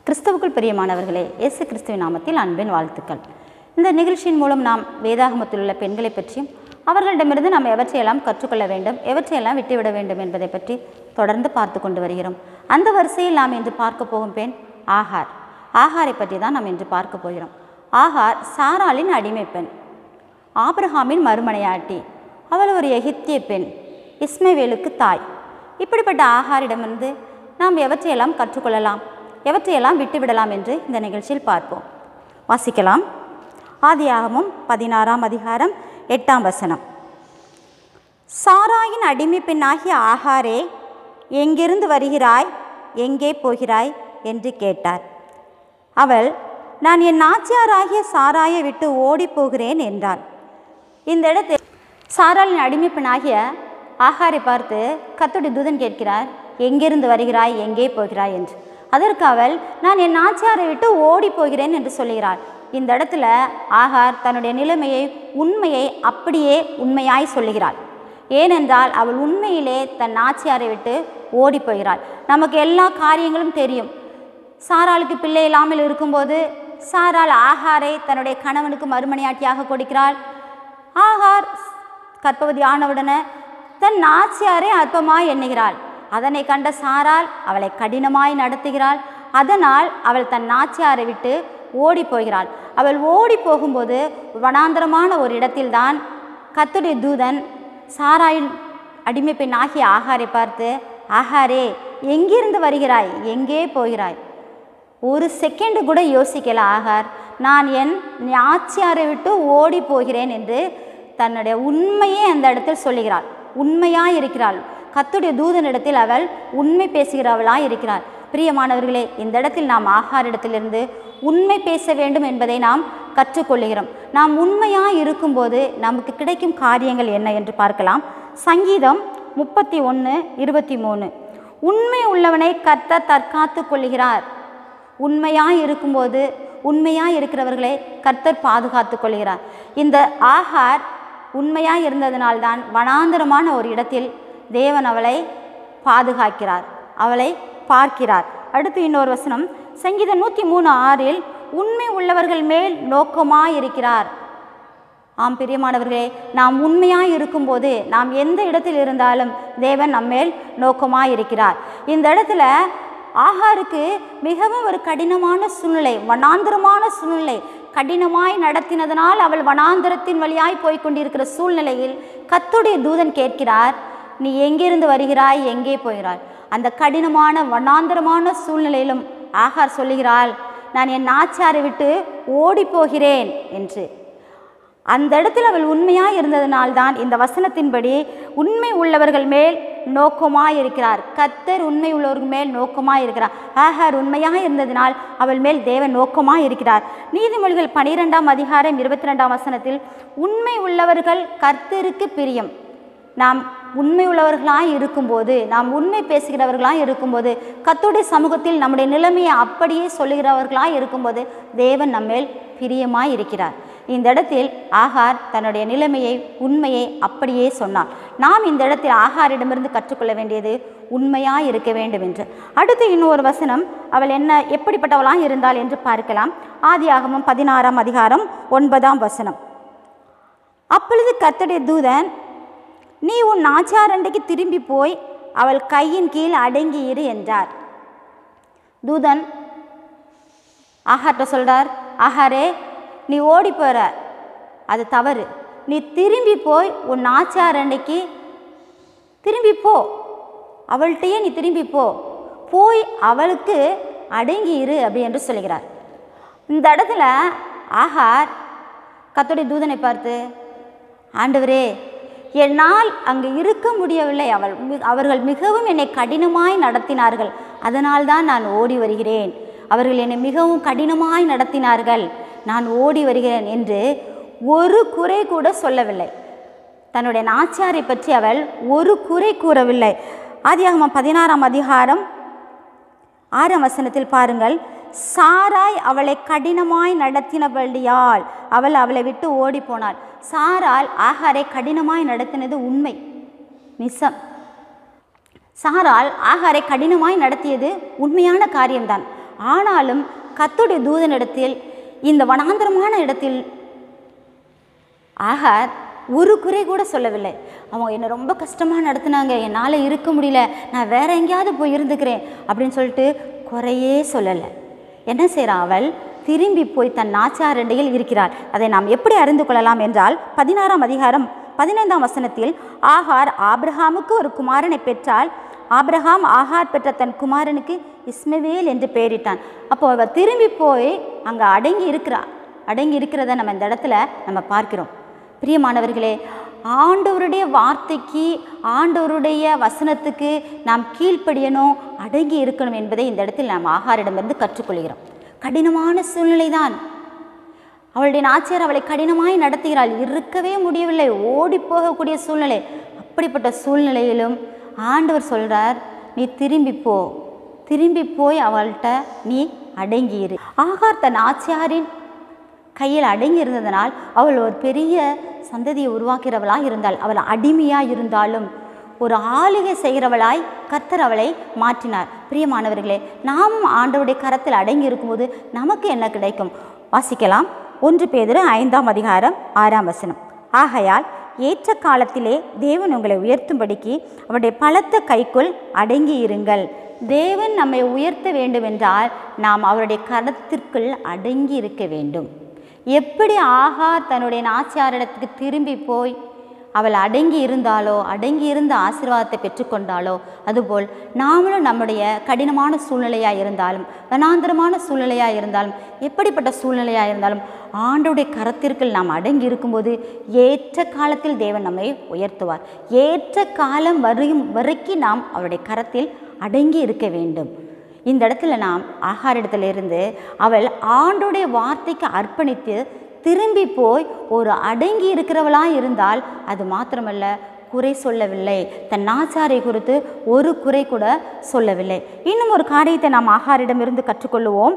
கிறிஸ்தவுக்குள் பிரியமானவர்களே இயேசு கிறிஸ்துவின் நாமத்தில் அன்பின் வாழ்த்துக்கள் இந்த நிகழ்ச்சியின் மூலம் நாம் வேதாகமத்தில் உள்ள பெண்களை பற்றியும் அவர்களிடமிருந்து நாம் எவற்றையெல்லாம் கற்றுக்கொள்ள வேண்டும் எவற்றையெல்லாம் விட்டுவிட வேண்டும் என்பதை பற்றி தொடர்ந்து பார்த்து கொண்டு வருகிறோம் அந்த வரிசையில் நாம் இன்று பார்க்க போகும் பெண் ஆகார் ஆகாரை பற்றி தான் நாம் இன்று பார்க்க போகிறோம் ஆகார் சாராளின் அடிமை பெண் ஆபிரகாமின் மறுமனையாட்டி அவள் ஒரு எகிப்திய பெண் இஸ்மவேலுக்கு தாய் இப்படிப்பட்ட ஆகாரிடமிருந்து நாம் எவற்றையெல்லாம் கற்றுக்கொள்ளலாம் எவற்றையெல்லாம் விட்டுவிடலாம் என்று இந்த நிகழ்ச்சியில் பார்ப்போம் வாசிக்கலாம் ஆதியாகமும் பதினாறாம் அதிகாரம் எட்டாம் வசனம் சாராயின் அடிமை பெண்ணாகிய ஆகாரே எங்கிருந்து வருகிறாய் எங்கே போகிறாய் என்று கேட்டார் அவள் நான் என் நாச்சியாராகிய சாராயை விட்டு ஓடிப் போகிறேன் என்றாள் இந்த இடத்தில் சாராளின் அடிமை பெண்ணாகிய ஆகாரை பார்த்து கத்துடைய தூதன் கேட்கிறார் எங்கிருந்து வருகிறாய் எங்கே போகிறாய் என்று அதற்கு அவள் நான் என் நாச்சியாரை விட்டு ஓடி போகிறேன் என்று சொல்லுகிறாள் இந்த இடத்துல ஆகார் தன்னுடைய நிலைமையை உண்மையை அப்படியே உண்மையாய் சொல்லுகிறாள் ஏனென்றால் அவள் உண்மையிலே தன் நாச்சியாரை விட்டு ஓடி போகிறாள் நமக்கு எல்லா காரியங்களும் தெரியும் சாராளுக்கு பிள்ளை இல்லாமல் இருக்கும்போது சாராள் ஆகாரை தன்னுடைய கணவனுக்கு மறுமணியாட்டியாக கொடுக்கிறாள் ஆகார் கற்பவதி ஆனவுடனே தன் நாச்சியாரை அற்பமாய் எண்ணுகிறாள் அதனை கண்ட சாரால் அவளை கடினமாய் நடத்துகிறாள் அதனால் அவள் தன் நாச்சியாரை விட்டு ஓடி போகிறாள் அவள் ஓடி போகும்போது வனாந்தரமான ஒரு இடத்தில்தான் கத்துடைய தூதன் சாராயின் அடிமை பெண் ஆகிய ஆகாரை பார்த்து ஆகாரே எங்கிருந்து வருகிறாய் எங்கே போகிறாய் ஒரு செகண்டு கூட யோசிக்கல ஆகார் நான் என் நாச்சியாரை விட்டு ஓடி போகிறேன் என்று தன்னுடைய உண்மையே அந்த இடத்தில் சொல்லுகிறாள் உண்மையாய் இருக்கிறாள் கத்துடைய தூதனிடத்தில் அவள் உண்மை பேசுகிறவளாய் இருக்கிறாள் பிரியமானவர்களே இந்த இடத்தில் நாம் ஆகாரிடத்திலிருந்து உண்மை பேச வேண்டும் என்பதை நாம் கற்றுக்கொள்ளுகிறோம் நாம் உண்மையாய் இருக்கும்போது நமக்கு கிடைக்கும் காரியங்கள் என்ன என்று பார்க்கலாம் சங்கீதம் முப்பத்தி ஒன்று இருபத்தி மூணு உண்மை உள்ளவனை கத்த தற்காத்து கொள்கிறார் உண்மையாய் இருக்கும்போது உண்மையாய் இருக்கிறவர்களை கர்த்தர் பாதுகாத்து கொள்கிறார் இந்த ஆகார் உண்மையாய் இருந்ததினால்தான் வனாந்தரமான ஒரு இடத்தில் தேவன் அவளை பாதுகாக்கிறார் அவளை பார்க்கிறார் அடுத்து இன்னொரு வசனம் சங்கீதம் நூற்றி மூணு ஆறில் உண்மை உள்ளவர்கள் மேல் நோக்கமாய் இருக்கிறார் ஆம் பிரியமானவர்களே நாம் உண்மையாய் இருக்கும்போது நாம் எந்த இடத்தில் இருந்தாலும் தேவன் நம்மேல் நோக்கமாய் இருக்கிறார் இந்த இடத்துல ஆகாருக்கு மிகவும் ஒரு கடினமான சூழ்நிலை வனாந்திரமான சூழ்நிலை கடினமாய் நடத்தினதனால் அவள் வனாந்திரத்தின் வழியாய் போய் கொண்டிருக்கிற சூழ்நிலையில் கத்துடைய தூதன் கேட்கிறார் நீ எங்கிருந்து வருகிறாய் எங்கே போகிறாய் அந்த கடினமான வனாந்திரமான சூழ்நிலையிலும் ஆகார் சொல்லுகிறாள் நான் என் நாச்சாரை விட்டு ஓடி போகிறேன் என்று அந்த இடத்தில் அவள் உண்மையாய் இருந்ததினால்தான் இந்த வசனத்தின்படி உண்மை உள்ளவர்கள் மேல் நோக்கமாய் இருக்கிறார் கத்தர் உண்மை உள்ளவர்கள் மேல் நோக்கமாய் இருக்கிறார் ஆகார் உண்மையாக இருந்ததினால் அவள் மேல் தேவன் நோக்கமாய் இருக்கிறார் நீதிமொழிகள் பனிரெண்டாம் அதிகாரம் இருபத்தி ரெண்டாம் வசனத்தில் உண்மை உள்ளவர்கள் கர்த்தருக்கு பிரியம் நாம் உண்மை உள்ளவர்களாய் இருக்கும்போது நாம் உண்மை பேசுகிறவர்களாய் இருக்கும்போது கத்துடைய சமூகத்தில் நம்முடைய நிலைமையை அப்படியே சொல்லுகிறவர்களாய் இருக்கும்போது தேவன் நம்மேல் பிரியமாய் இருக்கிறார் இந்த இடத்தில் ஆகார் தன்னுடைய நிலைமையை உண்மையை அப்படியே சொன்னார் நாம் இந்த இடத்தில் ஆகாரிடமிருந்து கற்றுக்கொள்ள வேண்டியது உண்மையாய் இருக்க வேண்டும் என்று அடுத்து இன்னொரு வசனம் அவள் என்ன எப்படிப்பட்டவளாய் இருந்தாள் என்று பார்க்கலாம் ஆதியாகமும் பதினாறாம் அதிகாரம் ஒன்பதாம் வசனம் அப்பொழுது கர்த்தருடைய தூதன் நீ உன் நாச்சாரண்டைக்கு திரும்பி போய் அவள் கையின் கீழ் அடங்கி இரு என்றார் தூதன் ஆகார்ட்ட சொல்றார் ஆகாரே நீ ஓடி போற அது தவறு நீ திரும்பி போய் உன் நாச்சாரண்டைக்கு திரும்பி போ அவள்கிட்டயே நீ திரும்பி போ போய் அவளுக்கு அடங்கி இரு அப்படி என்று சொல்கிறார் இந்த இடத்துல ஆகார் கத்துடைய தூதனை பார்த்து ஆண்டவரே என்னால் அங்கு இருக்க முடியவில்லை அவள் மி- அவர்கள் மிகவும் என்னை கடினமாய் நடத்தினார்கள் அதனால்தான் நான் ஓடி வருகிறேன் அவர்கள் என்னை மிகவும் கடினமாய் நடத்தினார்கள் நான் ஓடி வருகிறேன் என்று ஒரு குறை கூட சொல்லவில்லை தன்னுடைய நாச்சியாரை பற்றி அவள் ஒரு குறை கூறவில்லை ஆதியாகமம் பதினாறாம் அதிகாரம் ஆறாம் வசனத்தில் பாருங்கள் சாராய் அவளை கடினமாய் நடத்தினபடியால் அவள் அவளை விட்டு ஓடி போனாள் சாரால் ஆகாரை கடினமாய் நடத்தினது உண்மை நிசம் சாரால் ஆகாரை கடினமாய் நடத்தியது உண்மையான காரியம்தான் ஆனாலும் கத்துடைய தூதனிடத்தில் இந்த வனாந்தரமான இடத்தில் ஆகார் ஒரு குறை கூட சொல்லவில்லை அவங்க என்னை ரொம்ப கஷ்டமாக நடத்துனாங்க என்னால் இருக்க முடியல நான் வேற எங்கேயாவது போய் இருந்துக்கிறேன் அப்படின்னு சொல்லிட்டு குறையே சொல்லலை என்ன செய்கிறா அவள் திரும்பி போய் தன் நாச்சாரண்டையில் இருக்கிறாள் அதை நாம் எப்படி அறிந்து கொள்ளலாம் என்றால் பதினாறாம் அதிகாரம் பதினைந்தாம் வசனத்தில் ஆகார் ஆபிரகாமுக்கு ஒரு குமாரனை பெற்றால் ஆபிரகாம் ஆகார் பெற்ற தன் குமாரனுக்கு இஸ்மவேல் என்று பெயரிட்டான் அப்போ அவள் திரும்பி போய் அங்கே அடங்கி இருக்கிறா அடங்கி இருக்கிறத நம்ம இந்த இடத்துல நம்ம பார்க்கிறோம் பிரியமானவர்களே ஆண்டவருடைய வார்த்தைக்கு ஆண்டவருடைய வசனத்துக்கு நாம் கீழ்ப்படியணும் அடங்கி இருக்கணும் என்பதை இந்த இடத்தில் நாம் ஆகாரிடமிருந்து கற்றுக்கொள்கிறோம் கடினமான சூழ்நிலை தான் அவளுடைய நாச்சியார் அவளை கடினமாய் நடத்துகிறாள் இருக்கவே முடியவில்லை ஓடி போகக்கூடிய சூழ்நிலை அப்படிப்பட்ட சூழ்நிலையிலும் ஆண்டவர் சொல்றார் நீ திரும்பி போ திரும்பி போய் அவள்கிட்ட நீ அடங்கியிரு ஆகார் தன் ஆச்சியாரின் கையில் அடங்கி இருந்ததனால் அவள் ஒரு பெரிய சந்ததியை உருவாக்கிறவளாய் இருந்தாள் அவள் அடிமையாய் இருந்தாலும் ஒரு ஆளுகை செய்கிறவளாய் கர்த்தர் அவளை மாற்றினார் பிரியமானவர்களே நாமும் ஆண்டவருடைய கரத்தில் அடங்கி இருக்கும்போது நமக்கு என்ன கிடைக்கும் வாசிக்கலாம் ஒன்று பேதுரு ஐந்தாம் அதிகாரம் ஆறாம் வசனம் ஆகையால் ஏற்ற காலத்திலே தேவன் உங்களை உயர்த்தும்படிக்கு அவருடைய பலத்த கைக்குள் அடங்கி இருங்கள் தேவன் நம்மை உயர்த்த வேண்டுமென்றால் நாம் அவருடைய கரத்திற்குள் அடங்கி இருக்க வேண்டும் எப்படி ஆகார் தன்னுடைய நாச்சியாரிடத்துக்கு திரும்பி போய் அவள் அடங்கி இருந்தாலோ அடங்கி இருந்த ஆசீர்வாதத்தை பெற்றுக்கொண்டாலோ அதுபோல் நாமளும் நம்முடைய கடினமான சூழ்நிலையாக இருந்தாலும் வனாந்தரமான சூழ்நிலையாக இருந்தாலும் எப்படிப்பட்ட சூழ்நிலையாக இருந்தாலும் ஆண்டோடைய கரத்திற்குள் நாம் அடங்கி இருக்கும்போது ஏற்ற காலத்தில் தேவன் நம்மை உயர்த்துவார் ஏற்ற காலம் வரையும் வரைக்கும் நாம் அவருடைய கரத்தில் அடங்கி இருக்க வேண்டும் இந்த இடத்துல நாம் ஆகாரிடத்திலிருந்து அவள் ஆண்டோடைய வார்த்தைக்கு அர்ப்பணித்து திரும்பி போய் ஒரு அடங்கி இருக்கிறவளாக இருந்தால் அது மாத்திரமல்ல குறை சொல்லவில்லை தன் நாச்சாரை குறித்து ஒரு குறை கூட சொல்லவில்லை இன்னும் ஒரு காரியத்தை நாம் ஆகாரிடமிருந்து கற்றுக்கொள்ளுவோம்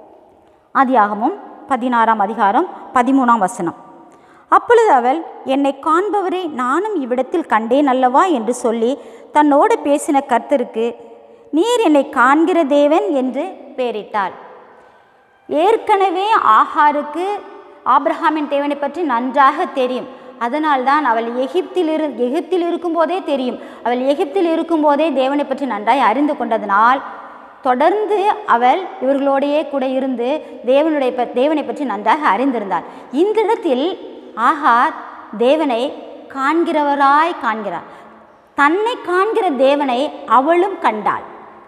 ஆதியாகமும் பதினாறாம் அதிகாரம் பதிமூணாம் வசனம் அப்பொழுது அவள் என்னை காண்பவரை நானும் இவ்விடத்தில் கண்டேன் அல்லவா என்று சொல்லி தன்னோடு பேசின கர்த்தருக்கு நீர் என்னை காண்கிற தேவன் என்று பெயரிட்டாள் ஏற்கனவே ஆகாருக்கு ஆபிரஹாமின் தேவனை பற்றி நன்றாக தெரியும் அதனால்தான் அவள் எகிப்தில் இரு எகிப்தில் இருக்கும்போதே தெரியும் அவள் எகிப்தில் இருக்கும்போதே தேவனை பற்றி நன்றாய் அறிந்து கொண்டதனால் தொடர்ந்து அவள் இவர்களோடையே கூட இருந்து தேவனுடைய ப- தேவனை பற்றி நன்றாக அறிந்திருந்தாள் இந்த இடத்தில் ஆகார் தேவனை காண்கிறவராய் காண்கிறார் தன்னை காண்கிற தேவனை அவளும் கண்டாள்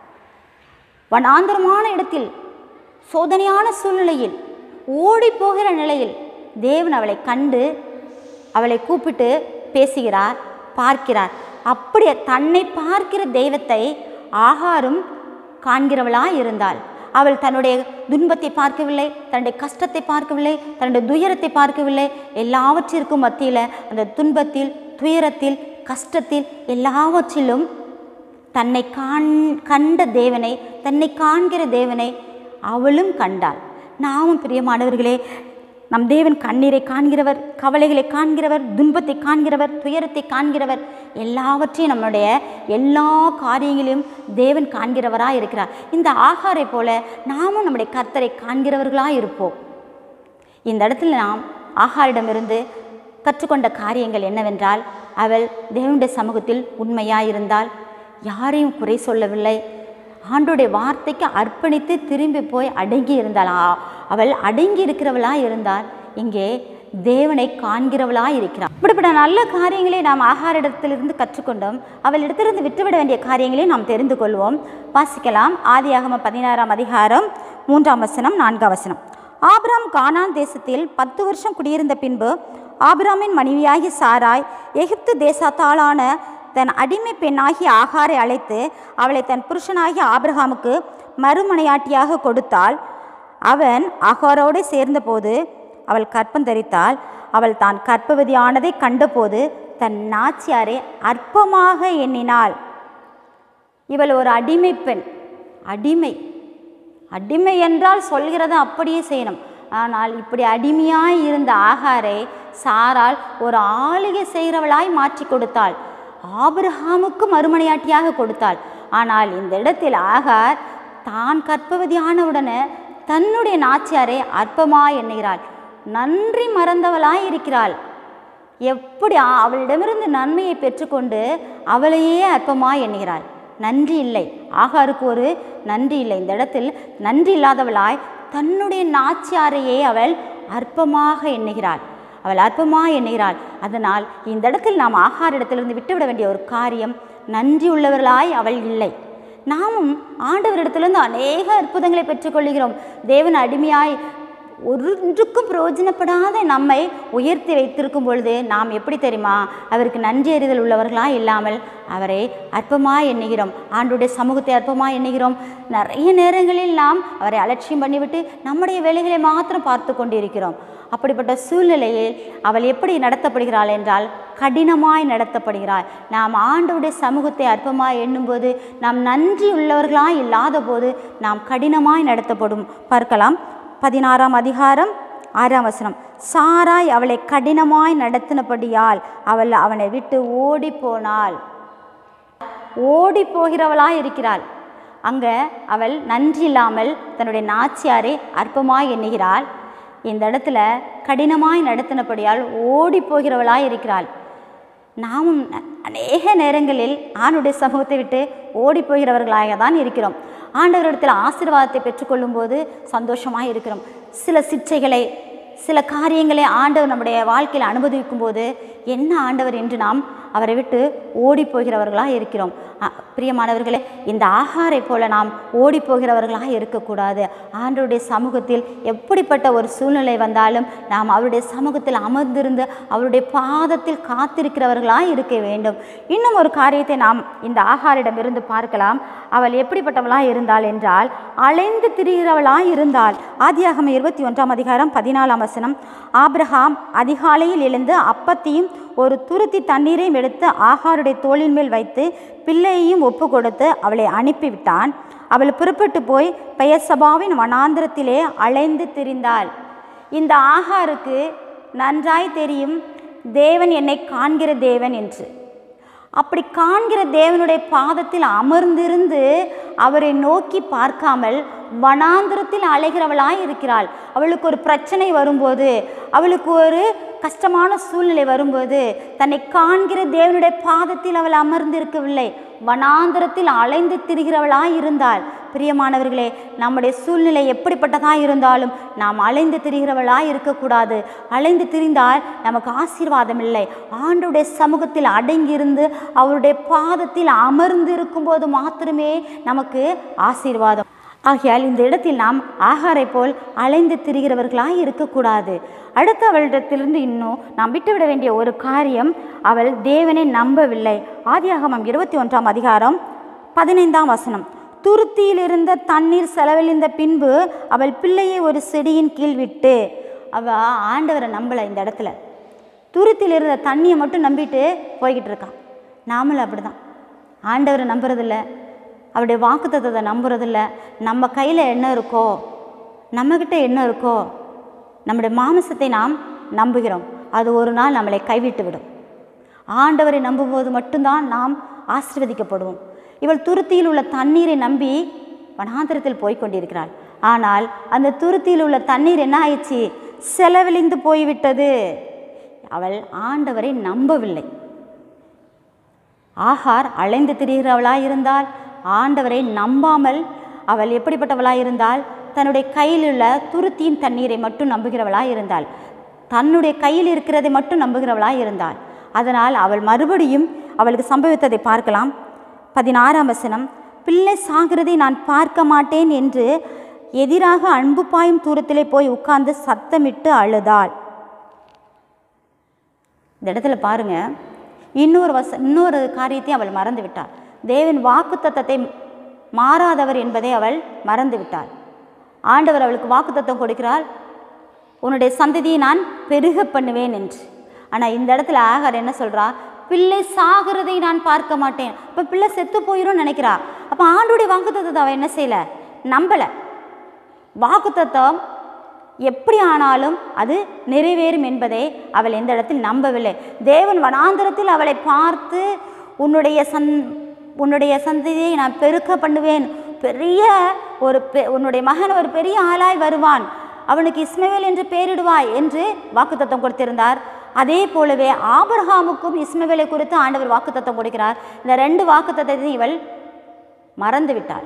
வனாந்தரமான இடத்தில் சோதனையான சூழ்நிலையில் ஓடி போகிற நிலையில் தேவன் அவளை கண்டு அவளை கூப்பிட்டு பேசுகிறார் பார்க்கிறார் அப்படியே தன்னை பார்க்கிற தெய்வத்தை ஆகாரும் காண்கிறவளாய் இருந்தாள் அவள் தன்னுடைய துன்பத்தை பார்க்கவில்லை தன்னுடைய கஷ்டத்தை பார்க்கவில்லை தன்னுடைய துயரத்தை பார்க்கவில்லை எல்லாவற்றிற்கும் மத்தியில் அந்த துன்பத்தில் துயரத்தில் கஷ்டத்தில் எல்லாவற்றிலும் தன்னை காண் கண்ட தேவனை தன்னை காண்கிற தேவனை அவளும் கண்டாள் நாமும் பிரியமானவர்களே நம் தேவன் கண்ணீரை காண்கிறவர் கவலைகளை காண்கிறவர் துன்பத்தை காண்கிறவர் துயரத்தை காண்கிறவர் எல்லாவற்றையும் நம்முடைய எல்லா காரியங்களையும் தேவன் காண்கிறவராக இருக்கிறார் இந்த ஆகாரை போல நாமும் நம்முடைய கர்த்தரை காண்கிறவர்களாக இருப்போம் இந்த இடத்துல நாம் ஆகாரிடமிருந்து கற்றுக்கொண்ட காரியங்கள் என்னவென்றால் அவள் தேவனுடைய சமூகத்தில் உண்மையாயிருந்தால் யாரையும் குறை சொல்லவில்லை ஆண்டோடைய வார்த்தைக்கு அர்ப்பணித்து திரும்பி போய் அடங்கி இருந்தாள் ஆ- அவள் அடங்கி இருக்கிறவளா இருந்தால் இங்கே தேவனை காண்கிறவளா இருக்கிறாள் இப்படிப்பட்ட நல்ல காரியங்களை நாம் ஆகாரிடத்திலிருந்து கற்றுக்கொண்டோம் அவளிடத்திலிருந்து விட்டுவிட வேண்டிய காரியங்களை நாம் தெரிந்து கொள்வோம் வாசிக்கலாம் ஆதியாகம பதினாறாம் அதிகாரம் மூன்றாம் வசனம் நான்காம் வசனம் ஆபிராம் கானான் தேசத்தில் பத்து வருஷம் குடியிருந்த பின்பு ஆபிராமின் மனைவியாகி சாராய் எகிப்து தேசத்தாளான தன் அடிமை பெண்ணாகிய ஆகாரை அழைத்து அவளை தன் புருஷனாகிய ஆபிரகாமுக்கு மறுமனையாட்டியாக கொடுத்தாள் அவன் ஆகாரோடு சேர்ந்தபோது அவள் கற்பந்தரித்தாள் அவள் தான் கற்பவதியானதை கண்டபோது தன் நாச்சியாரை அற்பமாக எண்ணினாள் இவள் ஒரு அடிமை பெண் அடிமை அடிமை என்றால் சொல்கிறத அப்படியே செய்யணும் ஆனால் இப்படி அடிமையாய் இருந்த ஆகாரை சாரால் ஒரு ஆளுகை செய்கிறவளாய் மாற்றி கொடுத்தாள் ஆபிரகாமுக்கு மறுமனையாட்டியாக கொடுத்தாள் ஆனால் இந்த இடத்தில் ஆகார் தான் கற்பவதியானவுடனே தன்னுடைய நாச்சியாரை அற்பமாய் எண்ணுகிறாள் நன்றி மறந்தவளாய் இருக்கிறாள் எப்படி ஆ- அவளிடமிருந்து நன்மையை பெற்றுக்கொண்டு அவளையே அற்பமாய் எண்ணுகிறாள் நன்றி இல்லை ஆகாருக்கு ஒரு நன்றி இல்லை இந்த இடத்தில் நன்றி இல்லாதவளாய் தன்னுடைய நாச்சியாரையே அவள் அற்பமாக எண்ணுகிறாள் அவள் அற்பமாக எண்ணுகிறாள் அதனால் இந்த இடத்தில் நாம் ஆகார இடத்திலிருந்து விட்டுவிட வேண்டிய ஒரு காரியம் நன்றி உள்ளவர்களாய் அவள் இல்லை நாமும் ஆண்டவரிடத்திலிருந்து அநேக அற்புதங்களை பெற்றுக்கொள்கிறோம் தேவன் அடிமையாய் ஒன்றுக்கும் பிரயோஜனப்படாத நம்மை உயர்த்தி வைத்திருக்கும் பொழுது நாம் எப்படி தெரியுமா அவருக்கு நன்றி அறிதல் உள்ளவர்களா இல்லாமல் அவரை அற்பமாய் எண்ணுகிறோம் ஆண்டுடைய சமூகத்தை அற்பமாய் எண்ணுகிறோம் நிறைய நேரங்களில் நாம் அவரை அலட்சியம் பண்ணிவிட்டு நம்முடைய வேலைகளை மாத்திரம் பார்த்து கொண்டிருக்கிறோம் அப்படிப்பட்ட சூழ்நிலையில் அவள் எப்படி நடத்தப்படுகிறாள் என்றால் கடினமாய் நடத்தப்படுகிறாள் நாம் ஆண்டவருடைய சமூகத்தை அற்பமாய் எண்ணும்போது நாம் நன்றி உள்ளவர்களாய் இல்லாத போது நாம் கடினமாய் நடத்தப்படும் பார்க்கலாம் பதினாறாம் அதிகாரம் ஆறாம் வசனம் சாராய் அவளை கடினமாய் நடத்தினபடியால் அவள் அவனை விட்டு ஓடி போனாள் ஓடி போகிறவளாய் இருக்கிறாள் அங்க அவள் நன்றி இல்லாமல் தன்னுடைய நாச்சியாரை அற்பமாய் எண்ணுகிறாள் இந்த இடத்துல கடினமாய் நடத்தினபடியால் ஓடி போகிறவளாய் இருக்கிறாள் நாமும் ந- அநேக நேரங்களில் ஆணுடைய சமூகத்தை விட்டு ஓடி போகிறவர்களாக தான் இருக்கிறோம் ஆண்டவரிடத்தில் ஆசீர்வாதத்தை பெற்றுக்கொள்ளும் போது சந்தோஷமாக இருக்கிறோம் சில சிற்றைகளை சில காரியங்களை ஆண்டவர் நம்முடைய வாழ்க்கையில் அனுமதிக்கும் போது என்ன ஆண்டவர் என்று நாம் அவரை விட்டு ஓடி போகிறவர்களாக இருக்கிறோம் அ, பிரியமானவர்களே இந்த ஆகாரை போல நாம் ஓடி போகிறவர்களாக இருக்கக்கூடாது ஆண்டவருடைய சமூகத்தில் எப்படிப்பட்ட ஒரு சூழ்நிலை வந்தாலும் நாம் அவருடைய சமூகத்தில் அமர்ந்திருந்து அவருடைய பாதத்தில் காத்திருக்கிறவர்களாக இருக்க வேண்டும் இன்னும் ஒரு காரியத்தை நாம் இந்த ஆகாரிடமிருந்து பார்க்கலாம் அவள் எப்படிப்பட்டவளாக இருந்தாள் என்றால் அலைந்து திரிகிறவளாய் இருந்தாள் ஆதியாகம இருபத்தி ஒன்றாம் அதிகாரம் பதினாலாம் வசனம் ஆபிரகாம் அதிகாலையில் எழுந்து அப்பத்தையும் ஒரு துருத்தி தண்ணீரையும் எடுத்து ஆகாருடைய தோளின் மேல் வைத்து பிள்ளையையும் ஒப்பு கொடுத்து அவளை அனுப்பிவிட்டான் அவள் புறப்பட்டு போய் பெயர்சபாவின் வனாந்திரத்திலே அலைந்து திரிந்தாள் இந்த ஆகாருக்கு நன்றாய் தெரியும் தேவன் என்னை காண்கிற தேவன் என்று அப்படி காண்கிற தேவனுடைய பாதத்தில் அமர்ந்திருந்து அவரை நோக்கி பார்க்காமல் வனாந்திரத்தில் அலைகிறவளாய் இருக்கிறாள் அவளுக்கு ஒரு பிரச்சனை வரும்போது அவளுக்கு ஒரு கஷ்டமான சூழ்நிலை வரும்போது தன்னை காண்கிற தேவனுடைய பாதத்தில் அவள் அமர்ந்திருக்கவில்லை வனாந்திரத்தில் அலைந்து திரிகிறவளாய் இருந்தாள் பிரியமானவர்களே நம்முடைய சூழ்நிலை எப்படிப்பட்டதாக இருந்தாலும் நாம் அலைந்து திரிகிறவளாய் இருக்கக்கூடாது அலைந்து திரிந்தால் நமக்கு ஆசீர்வாதம் இல்லை ஆண்டுடைய சமூகத்தில் அடங்கியிருந்து அவருடைய பாதத்தில் அமர்ந்து இருக்கும்போது மாத்திரமே நமக்கு ஆசீர்வாதம் ஆகையால் இந்த இடத்தில் நாம் ஆகாரை போல் அலைந்து திரிகிறவர்களாய் இருக்கக்கூடாது அடுத்த அவளிடத்திலிருந்து இன்னும் நாம் விட்டுவிட வேண்டிய ஒரு காரியம் அவள் தேவனை நம்பவில்லை ஆதியாகமம் இருபத்தி ஒன்றாம் அதிகாரம் பதினைந்தாம் வசனம் துருத்தியில் இருந்த தண்ணீர் செலவழிந்த பின்பு அவள் பிள்ளையை ஒரு செடியின் கீழ் விட்டு அவ ஆண்டவரை நம்பலை இந்த இடத்துல துருத்தியில் இருந்த தண்ணியை மட்டும் நம்பிட்டு போய்கிட்டு இருக்கான் நாமளும் அப்படிதான் ஆண்டவரை நம்புறதில்ல அவருடைய வாக்குத்தத்தத்தை நம்புறதில்ல நம்ம கையில் என்ன இருக்கோ நம்மக்கிட்ட என்ன இருக்கோ நம்முடைய மாமிசத்தை நாம் நம்புகிறோம் அது ஒரு நாள் நம்மளை கைவிட்டு விடும் ஆண்டவரை நம்பும்போது மட்டும்தான் நாம் ஆசீர்வதிக்கப்படுவோம் இவள் துருத்தியில் உள்ள தண்ணீரை நம்பி வனாந்திரத்தில் போய் கொண்டிருக்கிறாள் ஆனால் அந்த துருத்தியில் உள்ள தண்ணீர் என்ன ஆயிடுச்சு செலவழிந்து போய்விட்டது அவள் ஆண்டவரை நம்பவில்லை ஆகார் அலைந்து திரிகிறவளாய் இருந்தால் ஆண்டவரை நம்பாமல் அவள் எப்படிப்பட்டவளாய் இருந்தால் தன்னுடைய கையில் உள்ள துருத்தியின் தண்ணீரை மட்டும் நம்புகிறவளாய் இருந்தாள் தன்னுடைய கையில் இருக்கிறதை மட்டும் நம்புகிறவளாய் இருந்தாள் அதனால் அவள் மறுபடியும் அவளுக்கு சம்பவித்ததை பார்க்கலாம் பதினாறாம் வசனம் பிள்ளை சாகிறதை நான் பார்க்க மாட்டேன் என்று எதிராக அன்பு பாயும் தூரத்திலே போய் உட்கார்ந்து சத்தமிட்டு அழுதாள் இந்த இடத்துல பாருங்க இன்னொரு வச இன்னொரு காரியத்தையும் அவள் மறந்து விட்டாள் தேவன் வாக்குத்தத்தத்தை மாறாதவர் என்பதை அவள் மறந்து விட்டாள் ஆண்டவர் அவளுக்கு வாக்குத்தத்தம் கொடுக்கிறாள் உன்னுடைய சந்ததியை நான் பெருக பண்ணுவேன் என்று ஆனால் இந்த இடத்துல ஆகார் என்ன சொல்றா பிள்ளை சாகிறதை நான் பார்க்க மாட்டேன் அப்போ பிள்ளை செத்து போயிடும் நினைக்கிறா அப்போ ஆண்டுடைய வாக்குத்தத்தத்தை அவள் என்ன செய்யல நம்பலை வாக்குத்தத்தம் எப்படி ஆனாலும் அது நிறைவேறும் என்பதை அவள் எந்த இடத்தில் நம்பவில்லை தேவன் வனாந்திரத்தில் அவளை பார்த்து உன்னுடைய சந் உன்னுடைய சந்ததியை நான் பெருக்க பண்ணுவேன் பெரிய ஒரு பெ உன்னுடைய மகன் ஒரு பெரிய ஆளாய் வருவான் அவனுக்கு இஸ்மவேல் என்று பெயரிடுவாய் என்று வாக்குத்தத்தம் கொடுத்திருந்தார் அதே போலவே ஆபிரகாமுக்கும் இஸ்மவேலை குறித்து ஆண்டவர் வாக்குத்தத்தம் கொடுக்கிறார் இந்த ரெண்டு வாக்குத்தத்தத்தை இவள் மறந்து விட்டாள்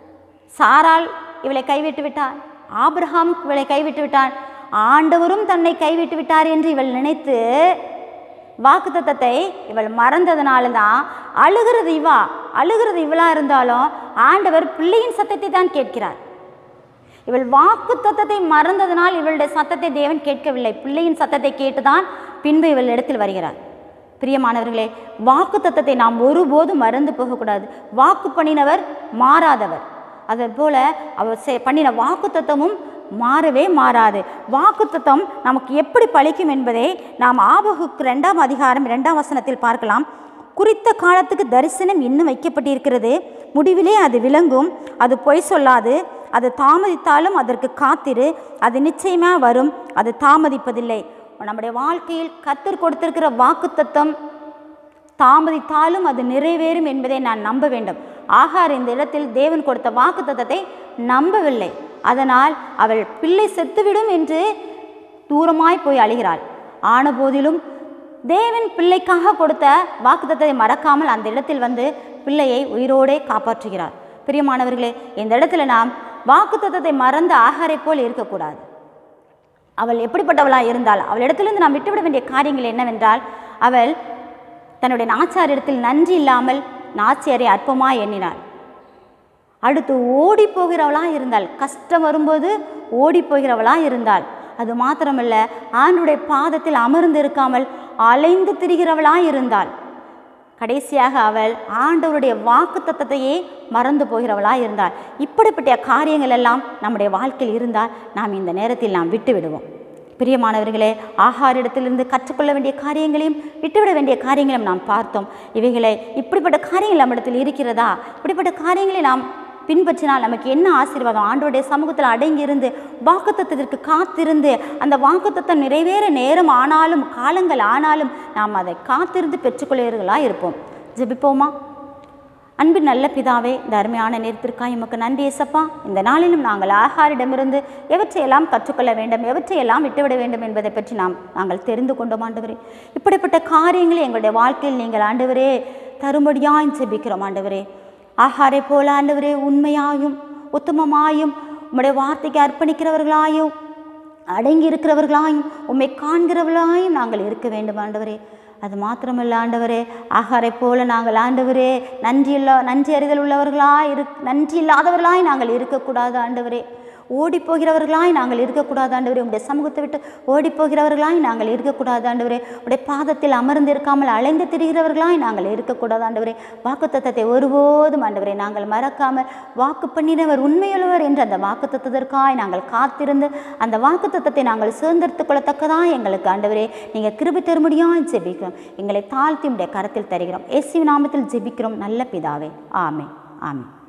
சாராள் இவளை கைவிட்டு விட்டாள் ஆபிரகாம் இவளை கைவிட்டு விட்டான் ஆண்டவரும் தன்னை கைவிட்டு விட்டார் என்று இவள் நினைத்து வாக்குத்தத்தத்தை இவள் மறந்ததுனால தான் அழுகிறது இவா அழுகிறது இவளா இருந்தாலும் ஆண்டவர் பிள்ளையின் சத்தத்தை தான் கேட்கிறார் இவள் வாக்கு தத்தத்தை மறந்ததனால் இவளுடைய சத்தத்தை தேவன் கேட்கவில்லை பிள்ளையின் சத்தத்தை கேட்டுதான் பின்பு இவள் இடத்தில் வருகிறார் பிரியமானவர்களே வாக்கு தத்தத்தை நாம் ஒருபோதும் மறந்து போகக்கூடாது வாக்கு பண்ணினவர் மாறாதவர் அதுபோல அவர் செ- பண்ணின வாக்கு தத்தமும் மாறவே மாறாது வாக்கு தத்தம் நமக்கு எப்படி பலிக்கும் என்பதை நாம் ஆபகுக்கு ரெண்டாம் அதிகாரம் இரண்டாம் வசனத்தில் பார்க்கலாம் குறித்த காலத்துக்கு தரிசனம் இன்னும் வைக்கப்பட்டிருக்கிறது முடிவிலே அது விளங்கும் அது பொய் சொல்லாது அது தாமதித்தாலும் அதற்கு காத்திரு அது நிச்சயமாக வரும் அது தாமதிப்பதில்லை நம்முடைய வாழ்க்கையில் கத்தர் கொடுத்திருக்கிற வாக்குத்தத்தம் தாமதித்தாலும் அது நிறைவேறும் என்பதை நான் நம்ப வேண்டும் ஆகார் இந்த இடத்தில் தேவன் கொடுத்த வாக்குத்தத்தத்தை நம்பவில்லை அதனால் அவள் பிள்ளை செத்துவிடும் என்று தூரமாய் போய் அழுகிறாள் ஆன போதிலும் தேவன் பிள்ளைக்காக கொடுத்த வாக்குத்தத்தத்தை மறக்காமல் அந்த இடத்தில் வந்து பிள்ளையை உயிரோடே காப்பாற்றுகிறார் பிரியமானவர்களே இந்த இடத்துல நாம் வாக்குத்தத்தத்தை மறந்த ஆகாரை போல் இருக்கக்கூடாது அவள் எப்படிப்பட்டவளாக இருந்தால் அவள் இடத்திலிருந்து நாம் விட்டுவிட வேண்டிய காரியங்கள் என்னவென்றால் அவள் தன்னுடைய நாச்சாரிடத்தில் நன்றி இல்லாமல் நாச்சியாரை அற்பமாய் எண்ணினாள் அடுத்து ஓடி போகிறவளாக இருந்தாள் கஷ்டம் வரும்போது ஓடி போகிறவளாக இருந்தாள் அது மாத்திரமல்ல ஆண்டுடைய பாதத்தில் அமர்ந்து இருக்காமல் அலைந்து திரிகிறவளாக இருந்தாள் கடைசியாக அவள் ஆண்டவருடைய வாக்கு தத்தத்தையே மறந்து போகிறவளாக இருந்தாள் இப்படிப்பட்ட காரியங்கள் எல்லாம் நம்முடைய வாழ்க்கையில் இருந்தால் நாம் இந்த நேரத்தில் நாம் விட்டு விடுவோம் பிரியமானவர்களே ஆகாரிடத்திலிருந்து கற்றுக்கொள்ள வேண்டிய காரியங்களையும் விட்டுவிட வேண்டிய காரியங்களையும் நாம் பார்த்தோம் இவைகளை இப்படிப்பட்ட காரியங்கள் நம்மிடத்தில் இருக்கிறதா இப்படிப்பட்ட காரியங்களை நாம் பின்பற்றினால் நமக்கு என்ன ஆசீர்வாதம் ஆண்டோடைய சமூகத்தில் அடங்கியிருந்து வாக்குத்தத்தத்திற்கு காத்திருந்து அந்த வாக்குத்தத்தம் நிறைவேற நேரம் ஆனாலும் காலங்கள் ஆனாலும் நாம் அதை காத்திருந்து பெற்றுக்கொள்கிறவர்களாக இருப்போம் ஜெபிப்போமா அன்பின் நல்ல பிதாவே இந்த அருமையான நேரத்திற்காக எமக்கு நன்றி ஏசப்பா இந்த நாளிலும் நாங்கள் ஆகாரிடமிருந்து எவற்றையெல்லாம் கற்றுக்கொள்ள வேண்டும் எவற்றையெல்லாம் விட்டுவிட வேண்டும் என்பதை பற்றி நாம் நாங்கள் தெரிந்து கொண்டோம் ஆண்டவரே இப்படிப்பட்ட காரியங்களை எங்களுடைய வாழ்க்கையில் நீங்கள் ஆண்டவரே தரும்படியாய் ஜெபிக்கிறோம் ஆண்டவரே ஆகாரை போல ஆண்டவரே உண்மையாயும் உத்தமமாயும் உம்முடைய வார்த்தைக்கு அர்ப்பணிக்கிறவர்களாயும் அடங்கி இருக்கிறவர்களாயும் உம்மை காண்கிறவர்களாயும் நாங்கள் இருக்க வேண்டும் ஆண்டவரே அது மாத்திரமல்ல ஆண்டவரே ஆகாரை போல நாங்கள் ஆண்டவரே நன்றி இல்லா நன்றி அறிதல் உள்ளவர்களாய் இரு நன்றி இல்லாதவர்களாய் நாங்கள் இருக்கக்கூடாது ஆண்டவரே ஓடி போகிறவர்களாய் நாங்கள் இருக்கக்கூடாது ஆண்டவரே உடைய சமூகத்தை விட்டு ஓடி போகிறவர்களாய் நாங்கள் இருக்கக்கூடாது ஆண்டவரே உடைய பாதத்தில் அமர்ந்து இருக்காமல் அலைந்து திரிகிறவர்களாய் நாங்கள் இருக்கக்கூடாது ஆண்டவரே வாக்குத்தத்தத்தை ஒருபோதும் ஆண்டவரே நாங்கள் மறக்காமல் வாக்கு பண்ணினவர் உண்மையுள்ளவர் என்று அந்த வாக்குத்தத்தத்திற்காய் நாங்கள் காத்திருந்து அந்த வாக்குத்தத்தத்தை நாங்கள் சுதந்திரத்துக் கொள்ளத்தக்கதாக எங்களுக்கு ஆண்டவரே நீங்கள் கிருபி தரும்படியாய் ஜெபிக்கிறோம் எங்களை தாழ்த்தி உடைய கரத்தில் தருகிறோம் இயேசுவின் நாமத்தில் ஜெபிக்கிறோம் நல்ல பிதாவே ஆமே ஆமே